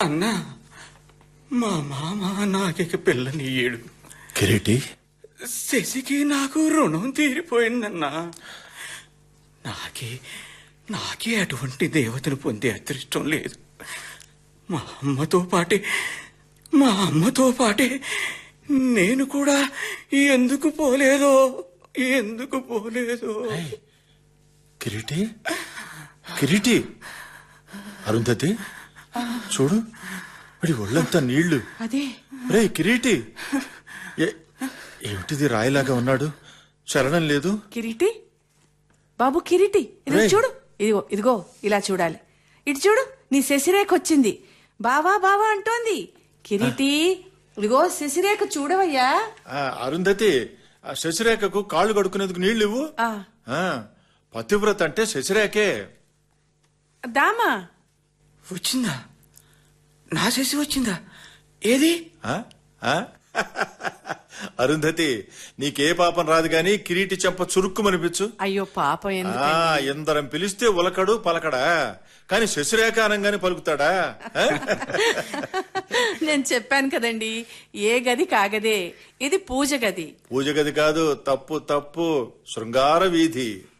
అన్నా మా మామ నాకిక పిల్లనియ్యడు కిరీటి శశికి నాకు రుణం తీరిపోయిందన్నా నాకే నాకే అటువంటి దేవతను పొందే అదృష్టం లేదు మా అమ్మతో పాటే మా అమ్మతో పాటే నేను కూడా ఎందుకు పోలేదో ఎందుకు పోలేదో కిరీటి కిరీటి అరుంధతి చూడు వాడి ఒళ్ళంతా నీళ్లు అదే రే కిరీటి ఏ- ఏమిటిది రాయిలాగా ఉన్నాడు చలనం లేదు కిరీటి బాబు కిరీటి ఇది రేయ్. చూడు ఇదిగో ఇదిగో ఇలా చూడాలి ఇటు చూడు నీ శశిరేఖ వచ్చింది బావా బావా అంటోంది కిరీటి ఇదిగో శశిరేఖ చూడవయ్యా ఆ, అరుంధతి ఆ శశిరేఖకు కాళ్ళు కడుక్కునేందుకు నీళ్లు ఇవ్వు ఆ, ఆ, పతివ్రత అంటే శశిరేఖే దామా వచ్చిందా నా శశి వచ్చిందా ఏది ఆ? ఆ? అరుంధతి నీకే పాపం రాదు గాని కిరీటి చెంప చురుక్కుమనిపించు అయ్యో పాపం ఎందుకు ఆ ఎందరం పిలిస్తే ఉలకడు పలకడా కాని శశిరేఖ అనంగానే పలుకుతాడా ఆ? నేను చెప్పాను కదండి ఏ గది కాగదే ఇది పూజ గది పూజ గది కాదు తప్పు తప్పు శృంగార వీధి